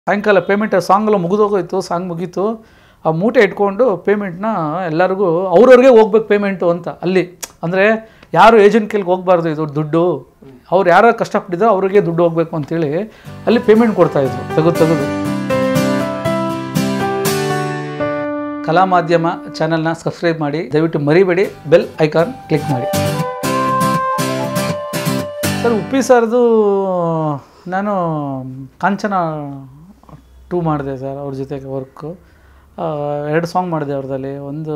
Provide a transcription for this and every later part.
ಸಾಯಂಕಾಲ payment ಸಾಂಗೆಲ್ಲ ಮುಗಿದೋಗೋಯ್ತು song ಮುಗೀತು ಆ ಮೂಟೆ ಇಟ್ಕೊಂಡು ಪೇಮೆಂಟ್ನ ಎಲ್ಲರಿಗೂ ಅವ್ರವ್ರಿಗೆ ಹೋಗ್ಬೇಕು ಪೇಮೆಂಟು ಅಂತ ಅಲ್ಲಿ ಅಂದರೆ ಯಾರು ಏಜೆಂಟ್ ಕೇಳಿಗೆ ಹೋಗ್ಬಾರ್ದು ಇದು ದುಡ್ಡು ಅವ್ರು ಯಾರು ಕಷ್ಟಪಟ್ಟಿದ್ರು ಅವ್ರಿಗೆ ದುಡ್ಡು ಹೋಗ್ಬೇಕು ಅಂತೇಳಿ ಅಲ್ಲಿ ಪೇಮೆಂಟ್ ಕೊಡ್ತಾಯಿದ್ರು ತೆಗೆದು ತೆಗೆದು ಕಲಾ ಮಾಧ್ಯಮ ಚಾನಲ್ನ ಸಬ್ಸ್ಕ್ರೈಬ್ ಮಾಡಿ ದಯವಿಟ್ಟು ಮರಿಬೇಡಿ ಬೆಲ್ ಐಕಾನ್ ಕ್ಲಿಕ್ ಮಾಡಿ ಸರ್ ಉಪ್ಪಿ ಸರ್ದು ನಾನು ಕಾಂಚನ ಟೂ ಮಾಡಿದೆ ಸರ್ ಅವ್ರ ಜೊತೆಗೆ ವರ್ಕು ಎರಡು ಸಾಂಗ್ ಮಾಡಿದೆ ಅವ್ರದಲ್ಲಿ ಒಂದು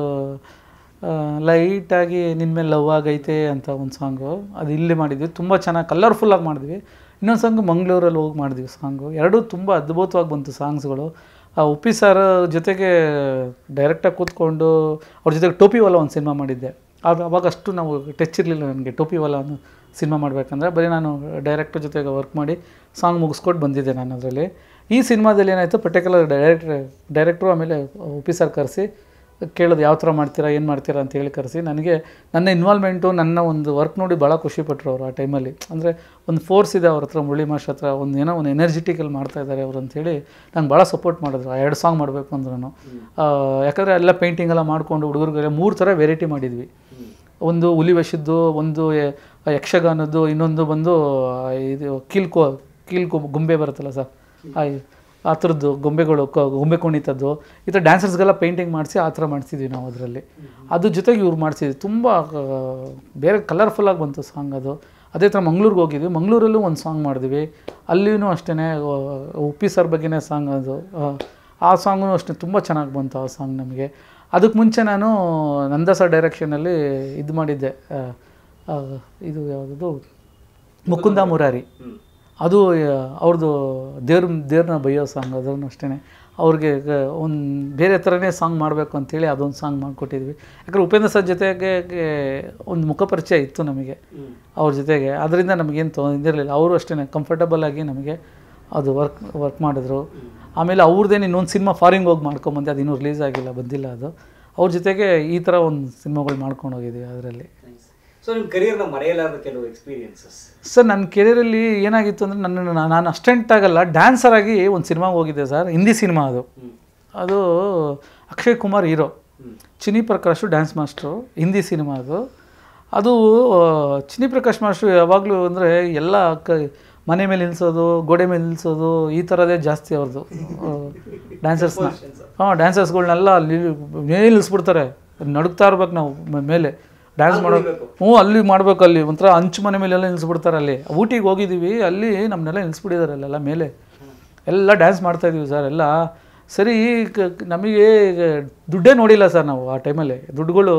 ಲೈಟಾಗಿ ನಿನ್ನ ಮೇಲೆ ಲವ್ ಆಗೈತೆ ಅಂತ ಒಂದು ಸಾಂಗು ಅದು ಇಲ್ಲಿ ಮಾಡಿದ್ವಿ ತುಂಬ ಚೆನ್ನಾಗಿ ಕಲರ್ಫುಲ್ಲಾಗಿ ಮಾಡಿದ್ವಿ ಇನ್ನೊಂದು ಸಾಂಗು ಮಂಗಳೂರಲ್ಲಿ ಹೋಗಿ ಮಾಡಿದ್ವಿ ಸಾಂಗು ಎರಡೂ ತುಂಬ ಅದ್ಭುತವಾಗಿ ಬಂತು ಸಾಂಗ್ಸ್ಗಳು ಆ ಉಪ್ಪಿ ಸರ್ ಜೊತೆಗೆ ಡೈರೆಕ್ಟಾಗಿ ಕೂತ್ಕೊಂಡು ಅವ್ರ ಜೊತೆಗೆ ಟೋಪಿವಾಲ ಒಂದು ಸಿನಿಮಾ ಮಾಡಿದ್ದೆ ಅದು ಅವಾಗ ಅಷ್ಟು ನಾವು ಟಚ್ ಇರಲಿಲ್ಲ ನನಗೆ ಟೋಪಿವಾಲ ಅನ್ನೋ ಸಿನಿಮಾ ಮಾಡಬೇಕಂದ್ರೆ ಬರೀ ನಾನು ಡೈರೆಕ್ಟರ್ ಜೊತೆಗೆ ವರ್ಕ್ ಮಾಡಿ ಸಾಂಗ್ ಮುಗಿಸ್ಕೊಂಡು ಬಂದಿದ್ದೆ ನಾನು ಅದರಲ್ಲಿ ಈ ಸಿನಿಮಾದಲ್ಲಿ ಏನಾಯಿತು ಪರ್ಟಿಕ್ಯುಲರ್ ಡೈರೆಕ್ಟ್ರ್ ಡೈರೆಕ್ಟ್ರು ಆಮೇಲೆ ಉಪ್ಪಿ ಸರ್ ಕರೆಸಿ ಕೇಳೋದು ಯಾವ ಥರ ಮಾಡ್ತೀರಾ ಏನು ಮಾಡ್ತೀರಾ ಅಂತ ಹೇಳಿ ಕರೆಸಿ ನನಗೆ ನನ್ನ ಇನ್ವಾಲ್ವ್ಮೆಂಟು ನನ್ನ ಒಂದು ವರ್ಕ್ ನೋಡಿ ಭಾಳ ಖುಷಿಪಟ್ಟರು ಅವರು ಆ ಟೈಮಲ್ಲಿ ಅಂದರೆ ಒಂದು ಫೋರ್ಸ್ ಇದೆ ಅವ್ರ ಹತ್ರ ಮುರಳಿ ಮಾಸ್ಟರ್ ಹತ್ರ ಒಂದು ಏನೋ ಒಂದು ಎನರ್ಜಿಟಿಕಲ್ ಮಾಡ್ತಾ ಇದ್ದಾರೆ ಅವರು ಅಂತೇಳಿ ನಂಗೆ ಭಾಳ ಸಪೋರ್ಟ್ ಮಾಡಿದ್ರು ಆ ಎರಡು ಸಾಂಗ್ ಮಾಡಬೇಕು ಅಂದ್ರೂ ಯಾಕಂದರೆ ಎಲ್ಲ ಪೇಂಟಿಂಗ್ ಎಲ್ಲ ಮಾಡಿಕೊಂಡು ಹುಡುಗರಿಗೆ ಮೂರು ಥರ ವೆರೈಟಿ ಮಾಡಿದ್ವಿ ಒಂದು ಹುಲಿ ವೇಷದ್ದು ಒಂದು ಯ- ಯಕ್ಷಗಾನದ್ದು ಇನ್ನೊಂದು ಬಂದು ಆ, ಇದು ಕೀಲ್ಕೋ ಕೀಲ್ಕೋ ಗೊಂಬೆ ಬರುತ್ತಲ್ಲ ಸರ್ ಆ ಆ ಥರದ್ದು ಗೊಂಬೆಗಳು ಕ- ಗೊಂಬೆ ಕುಣಿತದ್ದು ಈ ಥರ ಡ್ಯಾನ್ಸರ್ಸ್ಗೆಲ್ಲ ಪೇಂಟಿಂಗ್ ಮಾಡಿಸಿ ಆ ಥರ ಮಾಡಿಸಿದ್ವಿ ನಾವು ಅದರಲ್ಲಿ ಅದ್ರ ಜೊತೆಗೆ ಇವ್ರು ಮಾಡಿಸಿದ್ವಿ ತುಂಬ ಆ, ಬೇರೆ ಕಲರ್ಫುಲ್ಲಾಗಿ ಬಂತು ಸಾಂಗ್ ಅದು ಅದೇ ಥರ ಮಂಗ್ಳೂರಿಗೆ ಹೋಗಿದ್ವಿ ಮಂಗಳೂರಲ್ಲೂ ಒಂದು ಸಾಂಗ್ ಮಾಡಿದ್ವಿ ಅಲ್ಲಿಯೂ ಅಷ್ಟೇ ಉಪ್ಪಿ ಸರ್ ಬಗ್ಗೆನೇ ಸಾಂಗ್ ಅದು ಆ, ಆ ಸಾಂಗೂ ಅಷ್ಟೇ ತುಂಬ ಚೆನ್ನಾಗಿ ಬಂತು ಆ ಸಾಂಗ್ ನಮಗೆ ಅದಕ್ಕೆ ಮುಂಚೆ ನಾನು ನಂದಸ ಡೈರೆಕ್ಷನಲ್ಲಿ ಇದು ಮಾಡಿದ್ದೆ ಆ, ಆ, ಇದು ಯಾವುದದು ಮುಕುಂದ ಮುರಾರಿ ಅದು ಆ, ಅವ್ರದ್ದು ದೇವ್ರ ದೇವ್ರನ್ನ ಬೈಯೋ ಸಾಂಗ್ ಅದನ್ನು ಅಷ್ಟೇ ಅವ್ರಿಗೆ ಒಂದು ಬೇರೆ ಥರನೇ ಸಾಂಗ್ ಮಾಡಬೇಕು ಅಂತೇಳಿ ಅದೊಂದು ಸಾಂಗ್ ಮಾಡಿಕೊಟ್ಟಿದ್ವಿ ಯಾಕಂದ್ರೆ ಉಪೇಂದ್ರ ಸರ್ ಜೊತೆಗೆ ಗೆ ಒಂದು ಮುಖಪರಿಚಯ ಇತ್ತು ನಮಗೆ ಅವ್ರ ಜೊತೆಗೆ ಅದರಿಂದ ನಮಗೇನು ತೊ ಇದಿರಲಿಲ್ಲ ಅವರು ಅಷ್ಟೇ ಕಂಫರ್ಟಬಲ್ ಆಗಿ ನಮಗೆ ಅದು ವರ್ಕ್ ವರ್ಕ್ ಮಾಡಿದ್ರು ಆಮೇಲೆ ಅವ್ರದ್ದೇನು ಇನ್ನೊಂದು ಸಿನಿಮಾ ಫಾರಿನ್ಗೆ ಹೋಗಿ ಮಾಡ್ಕೊಂಬಂದೆ ಅದು ಇನ್ನೂ ರಿಲೀಸ್ ಆಗಿಲ್ಲ ಬಂದಿಲ್ಲ ಅದು ಅವ್ರ ಜೊತೆಗೆ ಈ ಥರ ಒಂದು ಸಿನಿಮಾಗಳು ಮಾಡ್ಕೊಂಡು ಹೋಗಿದ್ವಿ ಅದರಲ್ಲಿ ಸೊ ನಿಮ್ಮ ಕರಿಯರ್ನ ಮರೆಯಲಾರದ ಕೆಲವು ಎಕ್ಸ್ಪೀರಿಯನ್ಸಸ್ ಸರ್ ನನ್ನ ಕೆರಿಯರಲ್ಲಿ ಏನಾಗಿತ್ತು ಅಂದರೆ ನನ್ನ ನಾನು ಅಸ್ಟೆಂಟ್ ಆಗಲ್ಲ ಡ್ಯಾನ್ಸರ್ ಆಗಿ ಒಂದು ಸಿನಿಮಾಗೆ ಹೋಗಿದ್ದೆ ಸರ್ ಹಿಂದಿ ಸಿನಿಮಾ ಅದು ಅದು Akshay Kumar hero Chinni Prakash dance master Hindi cinema ಅದು ಅದು ಆ, ಚಿನಿ ಪ್ರಕಾಶ್ ಮಾಸ್ಟ್ರು ಯಾವಾಗಲೂ ಅಂದರೆ ಎಲ್ಲ ಕ ಮನೆ ಮೇಲೆ ನಿಲ್ಲಿಸೋದು ಗೋಡೆ ಮೇಲೆ ನಿಲ್ಲಿಸೋದು ಈ ಥರದೇ ಜಾಸ್ತಿ ಅವ್ರದ್ದು ಡ್ಯಾನ್ಸರ್ಸ್ನ ಹಾಂ ಡ್ಯಾನ್ಸರ್ಸ್ಗಳ್ನೆಲ್ಲ ಅಲ್ಲಿ ಮೇಲೆ ನಿಲ್ಲಿಸ್ಬಿಡ್ತಾರೆ ನಡುಕ್ತಾ ಇರ್ಬೇಕು ನಾವು ಮ- ಮೇಲೆ ಡ್ಯಾನ್ಸ್ ಮಾಡೋ ಹ್ಞೂ ಅಲ್ಲಿ ಮಾಡ್ಬೇಕು ಅಲ್ಲಿ ಒಂಥರ ಹಂಚು ಮನೆ ಮೇಲೆಲ್ಲ ನಿಲ್ಲಿಸ್ಬಿಡ್ತಾರೆ ಅಲ್ಲಿ ಊಟಿಗೆ ಹೋಗಿದ್ದೀವಿ ಅಲ್ಲಿ ನಮ್ಮನ್ನೆಲ್ಲ ನಿಲ್ಲಿಸ್ಬಿಟ್ಟಿದ್ದಾರೆ ಅಲ್ಲೆಲ್ಲ ಮೇಲೆ ಎಲ್ಲ ಡ್ಯಾನ್ಸ್ ಮಾಡ್ತಾ ಇದೀವಿ ಸರ್ ಎಲ್ಲ ಸರಿ ಕ- ಕ- ನಮಗೆ ದುಡ್ಡೇ ನೋಡಿಲ್ಲ ಸರ್ ನಾವು ಆ ಟೈಮಲ್ಲಿ ದುಡ್ಡುಗಳು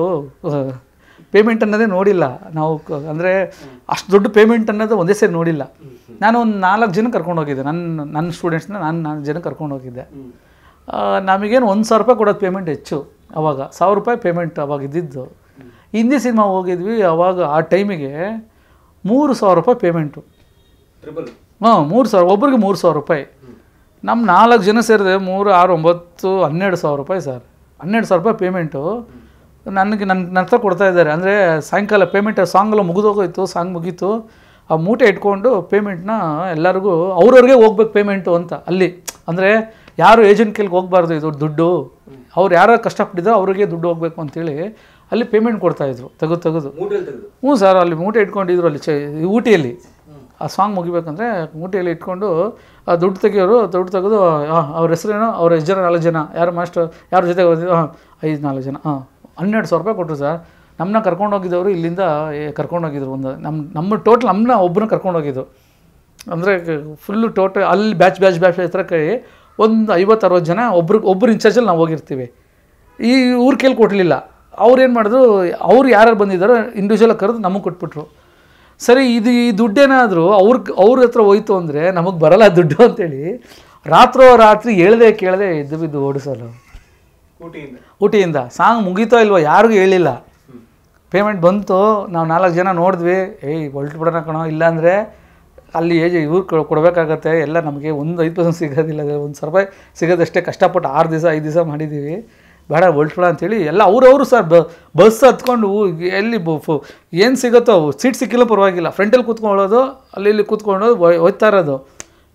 ಪೇಮೆಂಟ್ ಅನ್ನೋದೇ ನೋಡಿಲ್ಲ ನಾವು ಅಂದರೆ ಅಷ್ಟು ದೊಡ್ಡ ಪೇಮೆಂಟ್ ಅನ್ನೋದು ಒಂದೇ ಸೇರಿ ನೋಡಿಲ್ಲ ನಾನು ಒಂದು ನಾಲ್ಕು ಜನ ಕರ್ಕೊಂಡು ಹೋಗಿದ್ದೆ ನನ್ನ ನನ್ನ ಸ್ಟೂಡೆಂಟ್ಸ್ನ ನಾನು ನಾಲ್ಕು ಜನ ಕರ್ಕೊಂಡು ಹೋಗಿದ್ದೆ ಆ, ನಮಗೇನು ಒಂದು ಸಾವಿರ ರೂಪಾಯಿ ಕೊಡೋದು ಪೇಮೆಂಟ್ ಹೆಚ್ಚು ಅವಾಗ ಸಾವಿರ ರೂಪಾಯಿ ಪೇಮೆಂಟ್ ಅವಾಗ ಇದ್ದಿದ್ದು ಹಿಂದಿ ಸಿನಿಮಾ ಹೋಗಿದ್ವಿ ಅವಾಗ ಆ ಟೈಮಿಗೆ ಮೂರು ಸಾವಿರ ರೂಪಾಯಿ ಪೇಮೆಂಟು ಟ್ರಿಬಲ್ ಹಾಂ ಮೂರು ಸಾವಿರ ಒಬ್ರಿಗೆ ಮೂರು ಸಾವಿರ ರೂಪಾಯಿ ನಮ್ಮ ನಾಲ್ಕು ಜನ ಸೇರಿದೆ ಮೂರು ಆರು ಒಂಬತ್ತು ಹನ್ನೆರಡು ಸಾವಿರ ರೂಪಾಯಿ ಸರ್ ಹನ್ನೆರಡು ಸಾವಿರ ರೂಪಾಯಿ ಪೇಮೆಂಟು ನನಗೆ ನನ್ನ ನನ್ನ ಹತ್ರ ಕೊಡ್ತಾ ಇದ್ದಾರೆ ಅಂದರೆ ಸಾಯಂಕಾಲ ಪೇಮೆಂಟ್ ಸಾಂಗೆಲ್ಲ ಮುಗಿದೋಗೋಯ್ತು ಸಾಂಗ್ ಮುಗೀತು ಆ ಮೂಟೆ ಇಟ್ಕೊಂಡು ಪೇಮೆಂಟ್ನ ಎಲ್ಲರಿಗೂ ಅವ್ರವ್ರಿಗೆ ಹೋಗ್ಬೇಕು ಪೇಮೆಂಟು ಅಂತ ಅಲ್ಲಿ ಅಂದರೆ ಯಾರು ಏಜೆಂಟ್ ಕೇಳಿಗೆ ಹೋಗ್ಬಾರ್ದು ಇದು ದುಡ್ಡು ಅವ್ರು ಯಾರು ಕಷ್ಟಪಟ್ಟಿದ್ರು ಅವ್ರಿಗೆ ದುಡ್ಡು ಹೋಗ್ಬೇಕು ಅಂತೇಳಿ ಅಲ್ಲಿ ಪೇಮೆಂಟ್ ಕೊಡ್ತಾಯಿದ್ರು ತೆಗೆದು ತೆಗೆದು ಮೂಟೆಲ್ ತೆಗೆದು ಹ್ಞೂ ಸರ್ ಅಲ್ಲಿ ಮೂಟೆ ಇಟ್ಕೊಂಡಿದ್ರು ಅಲ್ಲಿ ಚೆ ಊಟಿಯಲ್ಲಿ ಆ ಸಾಂಗ್ ಮುಗಿಬೇಕಂದ್ರೆ ಮೂಟೆಯಲ್ಲಿ ಇಟ್ಕೊಂಡು ಆ ದುಡ್ಡು ತೆಗಿಯೋರು ದುಡ್ಡು ತೆಗೆದು ಹಾಂ ಅವ್ರ ಹೆಸರೇನೋ ಅವ್ರ ಎಷ್ಟು ಜನ ನಾಲ್ಕು ಜನ ಯಾರು ಮಾಸ್ಟರ್ ಯಾರ ಜೊತೆ ಬಂದಿದ್ದು ಹಾಂ ಐದು ನಾಲ್ಕು ಜನ ಹಾಂ ಹನ್ನೆರಡು ಸಾವಿರ ರೂಪಾಯಿ ಕೊಟ್ಟರು ಸರ್ ನಮ್ಮನ್ನ ಕರ್ಕೊಂಡೋಗಿದ್ದವರು ಇಲ್ಲಿಂದ ಏ- ಕರ್ಕೊಂಡೋಗಿದ್ರು ಒಂದು ನಮ್ಮ ನಮ್ಮ ಟೋಟಲ್ ನಮ್ಮನ್ನ ಒಬ್ಬರನ್ನ ಕರ್ಕೊಂಡೋಗಿದ್ದು ಅಂದರೆ ಫುಲ್ಲು ಟೋಟಲ್ ಅಲ್ಲಿ ಬ್ಯಾಚ್ ಬ್ಯಾಚ್ ಬ್ಯಾಚ್ ಹತ್ರ ಕೈ ಒಂದು ಐವತ್ತು ಅರವತ್ತು ಜನ ಒಬ್ರಿಗೆ ಒಬ್ಬರು ಇನ್ಚಾರ್ಜಲ್ಲಿ ನಾವು ಹೋಗಿರ್ತೀವಿ ಈ ಊರ ಕೇಳಿ ಕೊಡಲಿಲ್ಲ ಅವ್ರು ಏನು ಮಾಡಿದ್ರು ಅವ್ರು ಯಾರ್ಯಾರು ಬಂದಿದ್ದಾರೋ ಇಂಡಿವಿಜುವಲಾಗಿ ಕರೆದು ನಮಗೆ ಕೊಟ್ಬಿಟ್ರು ಸರಿ ಇದು ಈ ದುಡ್ಡೇನಾದರೂ ಅವ್ರ ಅವ್ರ ಹತ್ರ ಹೋಯ್ತು ಅಂದರೆ ನಮಗೆ ಬರಲ್ಲ ದುಡ್ಡು ಅಂತೇಳಿ ರಾತ್ರೋ ರಾತ್ರಿ ಹೇಳ್ದೆ ಕೇಳದೆ ಎದ್ದು ಬಿದ್ದು ಓಡಿಸೋಲ್ಲ ಊಟಿಯಿಂದ ಊಟಿಯಿಂದ ಸಾಂಗ್ ಮುಗೀತೋ ಇಲ್ವೋ ಯಾರಿಗೂ ಹೇಳಿಲ್ಲ ಪೇಮೆಂಟ್ ಬಂತು ನಾವು ನಾಲ್ಕು ಜನ ನೋಡಿದ್ವಿ ಏಯ್ ಹೊಲ್ಟು ಬಿಡೋಣ ಕಣೋ ಇಲ್ಲಾಂದರೆ ಅಲ್ಲಿ ಏಜ್ ಇವ್ರು ಕೊ- ಕೊಡಬೇಕಾಗತ್ತೆ ಎಲ್ಲ ನಮಗೆ ಒಂದು ಐದು ಪರ್ಸೆಂಟ್ ಸಿಗೋದಿಲ್ಲ ಒಂದು ಸಾವಿರ ರೂಪಾಯಿ ಸಿಗೋದಷ್ಟೇ ಕಷ್ಟಪಟ್ಟು ಆರು ದಿವಸ ಐದು ದಿವಸ ಮಾಡಿದ್ದೀವಿ ಬೇಡ ಹೊಲ್ಟ್ಬಿಡ ಅಂತೇಳಿ ಎಲ್ಲ ಅವ್ರವರು ಸರ್ ಬಸ್ ಹತ್ಕೊಂಡು ಎಲ್ಲಿ ಏನು ಸಿಗುತ್ತೋ ಸೀಟ್ ಸಿಕ್ಕಿಲ್ಲ ಪರವಾಗಿಲ್ಲ ಫ್ರಂಟಲ್ಲಿ ಕೂತ್ಕೊಳ್ಳೋದು ಅಲ್ಲಿ ಇಲ್ಲಿ ಕೂತ್ಕೊಂಡು ಹೋಯ್- ಹೋಯ್ತಾ ಇರೋದು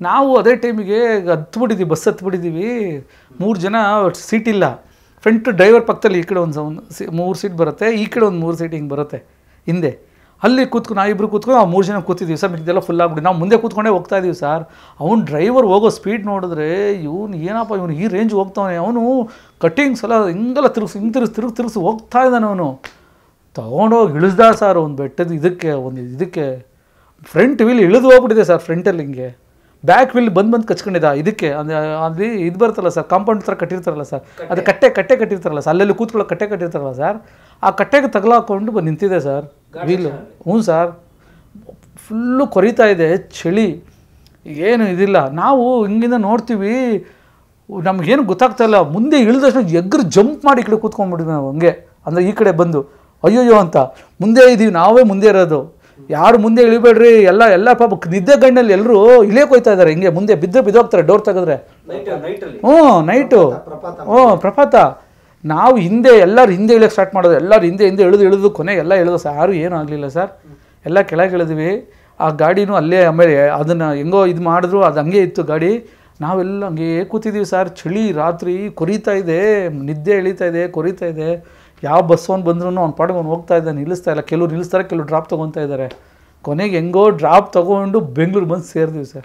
ನಾವು ಅದೇ ಟೈಮಿಗೆ ಹತ್ಬಿಟ್ಟಿದ್ದೀವಿ ಬಸ್ ಹತ್ಬಿಟ್ಟಿದ್ದೀವಿ ಮೂರು ಜನ ಸೀಟ್ ಇಲ್ಲ ಫ್ರಂಟ್ ಡ್ರೈವರ್ ಪಕ್ಕದಲ್ಲಿ ಈ ಕಡೆ ಒಂದು ಒಂದು ಸಿ ಮೂರು ಸೀಟ್ ಬರುತ್ತೆ ಈ ಕಡೆ ಒಂದು ಮೂರು ಸೀಟ್ ಹಿಂಗೆ ಬರುತ್ತೆ ಹಿಂದೆ ಅಲ್ಲಿ ಕೂತ್ಕೊಂಡು ನಾವಿಬ್ಬರು ಕೂತ್ಕೊಂಡು ನಾವು ಮೂರು ಜನ ಕೂತಿದ್ದೀವಿ ಸರ್ ಮಿಕ್ಕಿದೆಲ್ಲ ಫುಲ್ ಆಗ್ಬಿಟ್ಟು ನಾವು ಮುಂದೆ ಕೂತ್ಕೊಂಡೇ ಹೋಗ್ತಾ ಇದೀವಿ ಸರ್ ಅವ್ನು ಡ್ರೈವರ್ ಹೋಗೋ ಸ್ಪೀಡ್ ನೋಡಿದ್ರೆ ಇವನು ಏನಪ್ಪ ಇವನು ಈ ರೇಂಜ್ ಹೋಗ್ತಾವನೆ ಅವನು ಕಟ್ಟಿಂಗ್ಸ್ ಎಲ್ಲ ಹಿಂಗೆಲ್ಲ ತಿರುಗಿಸಿ ಹಿಂಗೆ ತಿರುಗಿಸಿ ತಿರುಗಿ ತಿರುಗಿಸಿ ಹೋಗ್ತಾ ಇದ್ದಾನೆ ಅವನು ತೊಗೊಂಡೋಗಿ ಇಳಿಸ್ದ ಸರ್ ಒಂದು ಬೆಟ್ಟದ ಇದಕ್ಕೆ ಒಂದು ಇದಕ್ಕೆ ಫ್ರಂಟ್ ವೀಲ್ ಇಳಿದು ಹೋಗ್ಬಿಟ್ಟಿದೆ ಸರ್ ಫ್ರಂಟಲ್ಲಿ ಹಿಂಗೆ ಬ್ಯಾಕ್ ವೀಲ್ ಬಂದು ಬಂದು ಕಚ್ಕೊಂಡಿದ್ದ ಇದಕ್ಕೆ ಅಂದರೆ ಅದು ಇದು ಬರ್ತಲ್ಲ ಸರ್ ಕಾಂಪೌಂಡ್ ಥರ ಕಟ್ಟಿರ್ತಾರಲ್ಲ ಸರ್ ಅದು ಕಟ್ಟೆ ಕಟ್ಟೆ ಕಟ್ಟಿರ್ತಾರಲ್ಲ ಸರ್ ಅಲ್ಲೆಲ್ಲಿ ಕೂತ್ಕೊಳ್ಳೋ ಕಟ್ಟೆ ಕಟ್ಟಿರ್ತಾರಲ್ಲ ಸರ್ ಆ ಕಟ್ಟೆಗೆ ತಗಲಾಕೊಂಡು ಬಂದು ನಿಂತಿದೆ ಸರ್ ವೀಲು ಹ್ಞೂ ಸರ್ ಫುಲ್ಲು ಕೊರಿತಾ ಇದೆ ಚಳಿ ಏನು ಇದಿಲ್ಲ ನಾವು ಹಿಂಗಿಂದ ನೋಡ್ತೀವಿ ನಮಗೇನು ಗೊತ್ತಾಗ್ತಾ ಇಲ್ಲ ಮುಂದೆ ಇಳಿದಷ್ಟು ಎಗ್ರು ಜಂಪ್ ಮಾಡಿ ಈ ಕಡೆ ಕೂತ್ಕೊಂಡ್ಬಿಟ್ಟಿದ್ವಿ ನಾವು ಹಂಗೆ ಅಂದರೆ ಈ ಕಡೆ ಬಂದು ಅಯ್ಯೋಯ್ಯೋ ಅಂತ ಮುಂದೆ ಇದ್ದೀವಿ ನಾವೇ ಮುಂದೆ ಇರೋದು ಯಾರು ಮುಂದೆ ಇಳಿಬೇಡ್ರಿ ಎಲ್ಲ ಎಲ್ಲ ಪಾಪ ನಿದ್ದೆ ಗಣ್ಣಲ್ಲಿ ಎಲ್ಲರೂ ಇಳಿಯಕ್ಕೆ ಹೋಯ್ತಾ ಇದ್ದಾರೆ ಹಿಂಗೆ ಮುಂದೆ ಬಿದ್ದರೆ ಬಿದ್ದೋಗ್ತಾರೆ ಡೋರ್ ತೆಗೆದ್ರೆ ನೈಟ್ ನೈಟಲ್ಲಿ ಹ್ಞೂ ನೈಟು ಹ್ಞೂ ಪ್ರಪಾತ ನಾವು ಹಿಂದೆ ಎಲ್ಲರೂ ಹಿಂದೆ ಇಳಿಯೋಕೆ ಸ್ಟಾರ್ಟ್ ಮಾಡೋದು ಎಲ್ಲರೂ ಹಿಂದೆ ಹಿಂದೆ ಇಳಿದು ಇಳಿದು ಕೊನೆಗೆ ಎಲ್ಲ ಇಳಿದು ಸರ್ ಯಾರೂ ಏನೂ ಆಗಲಿಲ್ಲ ಸರ್ ಎಲ್ಲ ಕೆಳಗೆ ಇಳಿದ್ವಿ ಆ ಗಾಡಿನೂ ಅಲ್ಲೇ ಆಮೇಲೆ ಅದನ್ನು ಹೆಂಗೋ ಇದು ಮಾಡಿದ್ರು ಅದು ಹಂಗೆ ಇತ್ತು ಗಾಡಿ ನಾವೆಲ್ಲ ಹಂಗೆ ಕೂತಿದ್ದೀವಿ ಸರ್ ಚಳಿ ರಾತ್ರಿ ಕೊರಿತಾ ಇದೆ ನಿದ್ದೆ ಎಳಿತಾ ಇದೆ ಕೊರಿತಾ ಇದೆ ಯಾವ ಬಸ್ ಅವ್ನು ಬಂದ್ರೂ ಅವ್ನು ಪಾಡಿಗೆ ಅವ್ನು ಹೋಗ್ತಾ ಇದ್ದಾನೆ ನಿಲ್ಲಿಸ್ತಾ ಇಲ್ಲ ಕೆಲವ್ರು ನಿಲ್ಲಿಸ್ತಾರೆ ಕೆಲವ್ರು ಡ್ರಾಪ್ ತೊಗೊತಾ ಇದ್ದಾರೆ ಕೊನೆಗೆ ಹೆಂಗೋ ಡ್ರಾಪ್ ತೊಗೊಂಡು ಬೆಂಗಳೂರು ಬಂದು ಸೇರಿದ್ವಿ ಸರ್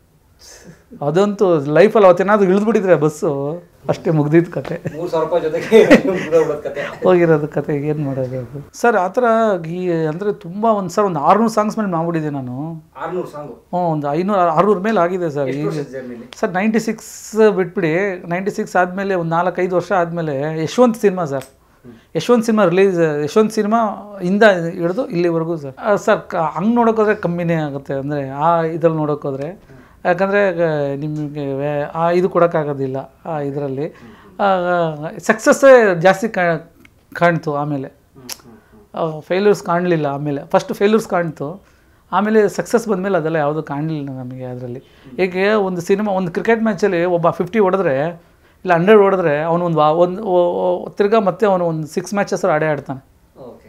ಅದಂತೂ ಲೈಫಲ್ಲಿ ಅವತ್ತೇನಾದ್ರು ಇಳಿದ್ಬಿಟ್ಟಿದ್ರೆ ಬಸ್ಸು ಅಷ್ಟೇ ಮುಗ್ದಿದ್ದು ಕತೆ ಮೂರ್ ಸಾವಿರ ರೂಪಾಯಿ ಜೊತೆಗೆ ಬಿಡೋದ್ ಕತೆ ಹೋಗಿರೋದು ಕತೆ ಏನು ಮಾಡೋದು ಅದು ಸರ್ ಆ ಥರ ಈ ಅಂದರೆ ತುಂಬ ಒಂದು ಸರ್ ಒಂದು ಆರುನೂರು ಸಾಂಗ್ಸ್ ಮೇಲೆ ಮಾಡ್ಬಿಟ್ಟಿದ್ದೆ ನಾನು ಆರ್ನೂರು ಸಾಂಗು ಹ್ಞೂ ಒಂದು ಐನೂರು ಆರುನೂರು ಮೇಲೆ ಆಗಿದೆ ಸರ್ ಎಷ್ಟು ಈಗ ವರ್ಷದ ಜರ್ನಿಲಿ ಸರ್ ನೈಂಟಿ ಸಿಕ್ಸ್ ಬಿಟ್ಬಿಡಿ ನೈಂಟಿ ಸಿಕ್ಸ್ ಆದಮೇಲೆ ಒಂದು ನಾಲ್ಕೈದು ವರ್ಷ ಆದಮೇಲೆ Yashwanth cinema sir Yashwanth cinema release Yashwanth cinema ಇಂದ ಹಿಡಿದು ಇಲ್ಲಿವರೆಗೂ ಸರ್ ಆ, ಸರ್ ಕ ಹಂಗೆ ನೋಡೋಕ್ಕೋದ್ರೆ ಕಮ್ಮಿನೇ ಆಗುತ್ತೆ ಅಂದರೆ ಆ ಇದ್ರಲ್ಲಿ ನೋಡೋಕ್ಕೋದ್ರೆ ಯಾಕಂದರೆ ನಿಮಗೆ ವೇ- ಆ ಇದು ಕೊಡೋಕ್ಕಾಗೋದಿಲ್ಲ ಆ ಇದರಲ್ಲಿ ಸಕ್ಸಸ್ಸೇ ಜಾಸ್ತಿ ಕಾ- ಕಾಣ್ತು ಆಮೇಲೆ ಫೇಲ್ಯೂರ್ಸ್ ಕಾಣಲಿಲ್ಲ ಆಮೇಲೆ ಫಸ್ಟ್ ಫೇಲ್ಯೂರ್ಸ್ ಕಾಣ್ತು ಆಮೇಲೆ ಸಕ್ಸಸ್ ಬಂದಮೇಲೆ ಅದೆಲ್ಲ ಯಾವುದೂ ಕಾಣಲಿಲ್ಲ ನಮಗೆ ಅದರಲ್ಲಿ ಈಗ ಒಂದು ಸಿನಿಮಾ ಒಂದು ಕ್ರಿಕೆಟ್ ಮ್ಯಾಚಲ್ಲಿ ಒಬ್ಬ ಫಿಫ್ಟಿ ಹೊಡೆದ್ರೆ ಇಲ್ಲ ಹಂಡ್ರೆಡ್ ಹೊಡೆದ್ರೆ ಅವನು ಒಂದು ಒಂದು ತಿರ್ಗಾ ಮತ್ತೆ ಅವನು ಒಂದು ಸಿಕ್ಸ್ ಮ್ಯಾಚಸ್ ಆಡೇ ಆಡ್ತಾನೆ ಓಕೆ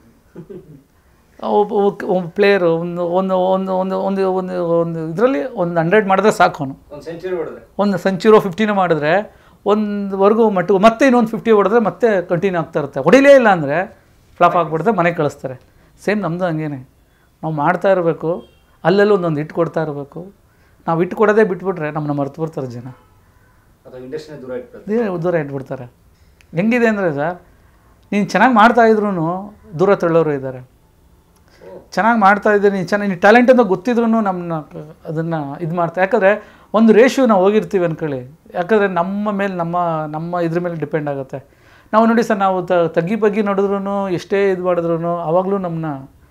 ಒಬ್ಬ ಒಬ್ಬ ಪ್ಲೇಯರು ಒಂದು ಒಂದು ಒಂದು ಒಂದು ಒಂದು ಒಂದು ಒಂದು ಇದರಲ್ಲಿ ಒಂದು ಹಂಡ್ರೆಡ್ ಮಾಡಿದ್ರೆ ಸಾಕು ಅವನು ಒಂದು ಸೆಂಚುರಿ ಹೊಡೆದ್ರೆ ಒಂದು ಸೆಂಚುರೋ ಫಿಫ್ಟಿನೋ ಮಾಡಿದ್ರೆ ಒಂದುವರೆಗೂ ಮಟ್ಟು ಮತ್ತೆ ಇನ್ನೊಂದು ಫಿಫ್ಟಿ ಹೊಡೆದ್ರೆ ಮತ್ತೆ ಕಂಟಿನ್ಯೂ ಆಗ್ತಾ ಇರುತ್ತೆ ಹೊಡಿಲೇ ಇಲ್ಲ ಅಂದರೆ ಫ್ಲಾಪ್ ಆಗಿಬಿಡ್ತಾರೆ ಮನೆಗೆ ಕಳಿಸ್ತಾರೆ ಸೇಮ್ ನಮ್ಮದು ಹಂಗೇನೆ ನಾವು ಮಾಡ್ತಾ ಇರಬೇಕು ಅಲ್ಲೆಲ್ಲ ಒಂದೊಂದು ಇಟ್ಟು ಕೊಡ್ತಾ ಇರಬೇಕು ನಾವು ಇಟ್ಟು ಕೊಡೋದೇ ಬಿಟ್ಬಿಟ್ರೆ ನಮ್ಮನ್ನ ಮರ್ತು ಬರ್ತಾರೆ ಜನ ಅಥವಾ ಇಂಡಸ್ಟ್ರಿನ ದೂರ ಇಟ್ಬಿಡುತ್ತೆ ಇದೇ ದೂರ ಇಟ್ಬಿಡ್ತಾರೆ ಹೆಂಗಿದೆ ಅಂದರೆ ಸರ್ ನೀನು ಚೆನ್ನಾಗಿ ಮಾಡ್ತಾ ಇದ್ರೂ ದೂರ ತಳ್ಳೋರು ಇದ್ದಾರೆ ಚೆನ್ನಾಗಿ ಮಾಡ್ತಾ ಇದ್ದೀನಿ ನೀನು ಚೆನ್ನಾಗಿ ನೀನು ಟ್ಯಾಲೆಂಟ್ ಅಂತ ಗೊತ್ತಿದ್ರು ನಮ್ಮನ್ನ ಅದನ್ನು ಇದು ಮಾಡ್ತಾ ಯಾಕಂದರೆ ಒಂದು ರೇಷಿಯೋ ನಾವು ಹೋಗಿರ್ತೀವಿ ಅಂದ್ಕೊಳ್ಳಿ ಯಾಕಂದರೆ ನಮ್ಮ ಮೇಲೆ ನಮ್ಮ ನಮ್ಮ ಇದ್ರ ಮೇಲೆ ಡಿಪೆಂಡ್ ಆಗುತ್ತೆ ನಾವು ನೋಡಿ ಸರ್ ನಾವು ತ ತಗ್ಗಿ ಬಗ್ಗಿ ನೋಡಿದ್ರು ಎಷ್ಟೇ ಇದು ಮಾಡಿದ್ರು ಆವಾಗಲೂ ನಮ್ಮನ್ನ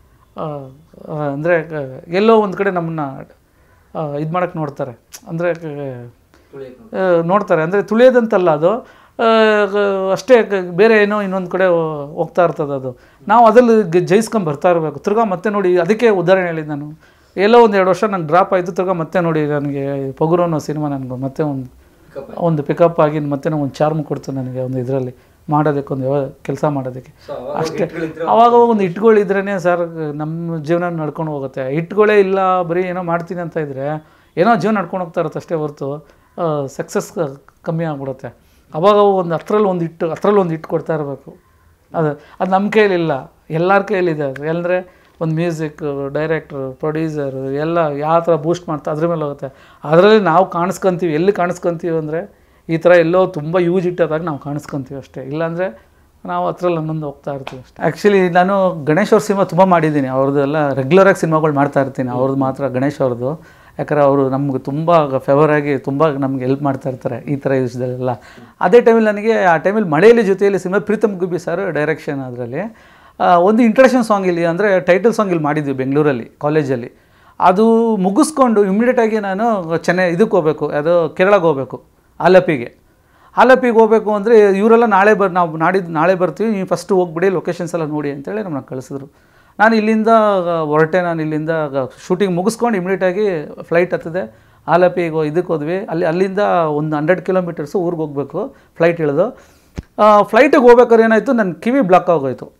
ಅಂದರೆ ಎಲ್ಲೋ ಒಂದು ಕಡೆ ನಮ್ಮನ್ನ ಇದು ಮಾಡೋಕ್ಕೆ ನೋಡ್ತಾರೆ ಅಂದರೆ ತುಳಿಯಕ್ಕೆ ನೋಡಿ. ಆ, ನೋಡ್ತಾರೆ ಅಂದರೆ ತುಳಿಯೋದಂತಲ್ಲ ಅದು ಆ, ಗ- ಅಷ್ಟೇ ಗ- ಬೇರೆ ಏನೋ ಇನ್ನೊಂದು ಕಡೆ ಹೋ- ಹೋಗ್ತಾ ಇರ್ತದೆ ಅದು ನಾವು ಅದ್ರಲ್ಲಿ ಗ- ಜಯಿಸ್ಕೊಂಡ್ ಬರ್ತಾ ಇರಬೇಕು ತಿರ್ಗಾ ಮತ್ತೆ ನೋಡಿ ಅದಕ್ಕೆ ಉದಾಹರಣೆ ಹೇಳಿದ್ದು ನಾನು ಎಲ್ಲೋ ಒಂದು ಎರಡು ವರ್ಷ ನಂಗೆ ಡ್ರಾಪ್ ಆಯಿತು ತಿರ್ಗಾ ಮತ್ತೆ ನೋಡಿ ನನಗೆ ಪಗುರು ಅನ್ನೋ ಸಿನಿಮಾ ನನಗೆ ಮತ್ತೆ ಒಂದು Pickup ಆಯ್ತು. ಒಂದು ಪಿಕಪ್ ಆಗಿ ಮತ್ತೆ ಒಂದು ಚಾರ್ಮ್ ಕೊಡ್ತು ನನಗೆ ಒಂದು ಇದರಲ್ಲಿ ಮಾಡೋದಕ್ಕೆ ಒಂದು ಕೆಲಸ ಮಾಡೋದಕ್ಕೆ So, ಅವಾಗ ಅಷ್ಟೇ ಇಟ್ಗಳಿದ್ರೆ ಅವಾಗ ಒಂದು ಇಟ್ಗಳಿದ್ರೇ ಸರ್ ನಮ್ಮ ಜೀವನ ನಡ್ಕೊಂಡು ಹೋಗುತ್ತೆ ಇಟ್ಗಳೇ ಇಲ್ಲ ಬರೀ ಏನೋ ಮಾಡ್ತೀನಿ ಅಂತ ಇದ್ದರೆ ಏನೋ ಜೀವನ ನಡ್ಕೊಂಡು ಹೋಗ್ತಾ ಇರುತ್ತೆ ಅಷ್ಟೇ ಹೊರತು ಸಕ್ಸಸ್ ಕಮ್ಮಿ ಆಗ್ಬಿಡುತ್ತೆ ಅವಾಗ ಒಂದು ಹತ್ರಲ್ಲಿ ಒಂದು ಇಟ್ಟು ಹತ್ರಲ್ಲಿ ಒಂದು ಇಟ್ಟು ಕೊಡ್ತಾ ಇರಬೇಕು ಅದು ಅದು ನಮ್ಮ ಕೈಲಿಲ್ಲ ಎಲ್ಲರ ಕೈಲಿದೆ ಅದು ಅಂದರೆ ಒಂದು ಮ್ಯೂಸಿಕ್ ಡೈರೆಕ್ಟ್ರು ಪ್ರೊಡ್ಯೂಸರು ಎಲ್ಲ ಯಾವ ಥರ ಬೂಸ್ಟ್ ಮಾಡ್ತಾ ಅದ್ರ ಮೇಲೆ ಹೋಗುತ್ತೆ ಅದರಲ್ಲಿ ನಾವು ಕಾಣಿಸ್ಕೊಂತೀವಿ ಎಲ್ಲಿ ಕಾಣಿಸ್ಕೊಂತೀವಿ ಅಂದರೆ ಈ ಥರ ಎಲ್ಲೋ ತುಂಬ ಯೂಸ್ ಇಟ್ಟದಾಗ ನಾವು ಕಾಣಿಸ್ಕೊಂತೀವಿ ಅಷ್ಟೇ ಇಲ್ಲಾಂದರೆ ನಾವು ಹತ್ರಲ್ಲಿ ಹನ್ನೊಂದು ಹೋಗ್ತಾ ಇರ್ತೀವಿ ಅಷ್ಟೇ ಆ್ಯಕ್ಚುಲಿ ನಾನು ಗಣೇಶ್ ಅವ್ರ ಸಿನಿಮಾ ತುಂಬ ಮಾಡಿದ್ದೀನಿ ಅವ್ರದ್ದು ಎಲ್ಲ ರೆಗ್ಯುಲರಾಗಿ ಸಿನಿಮಾಗಳು ಮಾಡ್ತಾ ಇರ್ತೀನಿ ಅವ್ರದ್ದು ಮಾತ್ರ ಗಣೇಶ್ ಅವ್ರದ್ದು ಯಾಕಂದ್ರೆ ಅವರು ನಮ್ಗೆ ತುಂಬ ಫೇವರ್ ಆಗಿ ತುಂಬ ನಮ್ಗೆ ಹೆಲ್ಪ್ ಮಾಡ್ತಾ ಇರ್ತಾರೆ ಈ ಥರ ಯೂಸ್ದಲ್ಲೆಲ್ಲ ಅದೇ ಟೈಮಲ್ಲಿ ನನಗೆ ಆ ಟೈಮಲ್ಲಿ ಮಳೆಯಲ್ಲಿ ಜೊತೆಯಲ್ಲಿ cinema Preetham Gubbi sir direction ಅದರಲ್ಲಿ ಒಂದು ಇಂಟ್ರಡಕ್ಷನ್ ಸಾಂಗ್ ಇಲ್ಲಿ ಅಂದರೆ ಟೈಟಲ್ ಸಾಂಗ್ ಇಲ್ಲಿ ಮಾಡಿದ್ವಿ ಬೆಂಗಳೂರಲ್ಲಿ ಕಾಲೇಜಲ್ಲಿ ಅದು ಮುಗಿಸ್ಕೊಂಡು ಇಮಿಡಿಯೇಟಾಗಿ ನಾನು ಚೆನ್ನೈ ಇದಕ್ಕೆ ಹೋಗ್ಬೇಕು ಅದು ಕೇರಳಕ್ಕೆ ಹೋಗ್ಬೇಕು ಆಲಪಿಗೆ ಆಲಪಿಗೆ ಹೋಗ್ಬೇಕು ಅಂದರೆ ಇವರೆಲ್ಲ ನಾಳೆ ಬರ್ ನಾವು ನಾಡಿದ್ದು ನಾಳೆ ಬರ್ತೀವಿ ನೀವು ಫಸ್ಟ್ ಹೋಗ್ಬಿಡಿ ಲೊಕೇಶನ್ಸ್ ಎಲ್ಲ ನೋಡಿ ಅಂತೇಳಿ ನಮ್ಮನ್ನ ಕಳಿಸಿದ್ರು ನಾನು ಇಲ್ಲಿಂದ ಹೊರಟೆ ನಾನು ಇಲ್ಲಿಂದ ಶೂಟಿಂಗ್ ಮುಗಿಸ್ಕೊಂಡು ಇಮಿಡಿಯೇಟಾಗಿ ಫ್ಲೈಟ್ ಹತ್ತಿದೆ ಆಲಪಿಗೆ ಇದಕ್ಕೆ ಹೋದ್ವಿ ಅಲ್ಲಿ ಅಲ್ಲಿಂದ ಒಂದು ಹಂಡ್ರೆಡ್ ಕಿಲೋಮೀಟರ್ಸು ಊರಿಗೆ ಹೋಗಬೇಕು ಫ್ಲೈಟ್ ಇಳಿದು ಫ್ಲೈಟಿಗೆ ಹೋಗ್ಬೇಕಾದ್ರೆ ಏನಾಯಿತು ನನ್ನ ಕಿವಿ ಬ್ಲಾಕ್ ಆಗೋಯ್ತು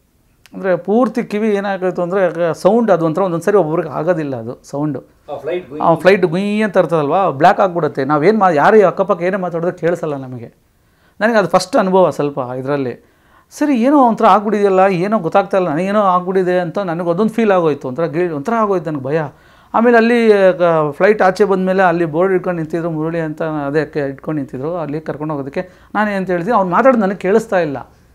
ಅಂದರೆ ಪೂರ್ತಿ ಕಿವಿ ಏನಾಗೋಯ್ತು ಅಂದರೆ ಸೌಂಡ್ ಅದು ಒಂಥರ ಒಂದೊಂದು ಸರಿ ಒಬ್ಬರಿಗೆ ಆಗೋದಿಲ್ಲ ಅದು ಸೌಂಡು ಆ ಫ್ಲೈಟ್ ಆ ಫ್ಲೈಟ್ ಗುಯ್ ಅಂತ ಇರ್ತದಲ್ವಾ ಬ್ಲ್ಯಾಕ್ ಆಗಿಬಿಡುತ್ತೆ ನಾವೇನು ಮಾ ಯಾರು ಅಕ್ಕಪಕ್ಕ ಏನೇ ಮಾತಾಡಿದ್ರೆ ಕೇಳಿಸಲ್ಲ ನಮಗೆ ನನಗೆ ಅದು ಫಸ್ಟ್ ಅನುಭವ ಸ್ವಲ್ಪ ಇದರಲ್ಲಿ ಸರಿ ಏನೋ ಒಂಥರ ಆಗ್ಬಿಟ್ಟಿದೆಯಲ್ಲ ಏನೋ ಗೊತ್ತಾಗ್ತಾ ಇಲ್ಲ ನನಗೇನೋ ಆಗ್ಬಿಟ್ಟಿದೆ ಅಂತ ನನಗೆ ಅದೊಂದು ಫೀಲ್ ಆಗೋಯ್ತು ಒಂಥರ ಗಿ ಒಂಥರ ಆಗೋಯ್ತು ನನಗೆ ಭಯ ಆಮೇಲೆ ಅಲ್ಲಿ ಫ್ಲೈಟ್ ಆಚೆ ಬಂದಮೇಲೆ ಅಲ್ಲಿ ಬೋರ್ಡ್ ಇಟ್ಕೊಂಡು ನಿಂತಿದ್ರು ಮುರಳಿ ಅಂತ ಅದಕ್ಕೆ ಇಟ್ಕೊಂಡು ನಿಂತಿದ್ರು ಅಲ್ಲಿ ಕರ್ಕೊಂಡು ಹೋಗೋದಕ್ಕೆ ನಾನು ಏನು ಹೇಳ್ತೀನಿ ಅವ್ನು ಮಾತಾಡೋದು ನನಗೆ ಕೇಳಿಸ್ತಾ ಇಲ್ಲ